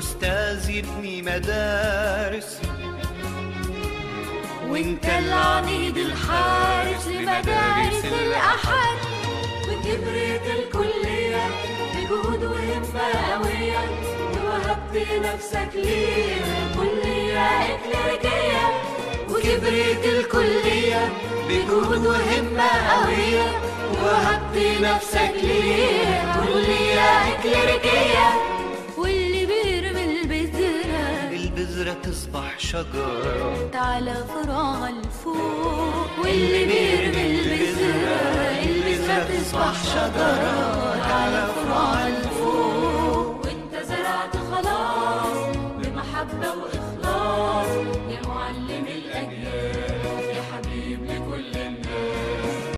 أستاذ يبني مدارس وانت العميد الحارس لمدارس الأحد وكبرت الكلية بجهود وهمة قوية ووهبت نفسك ليها كلية إكليريكية وكبرت الكلية بجهود وهمة قوية ووهبت نفسك ليها كلية إكليريكية واللي بيرمي البذرة البذرة تصبح شجرة على فراغ الفوق واللي بيرمي البذرة البذرة تصبح شجرة على فراغ الفوق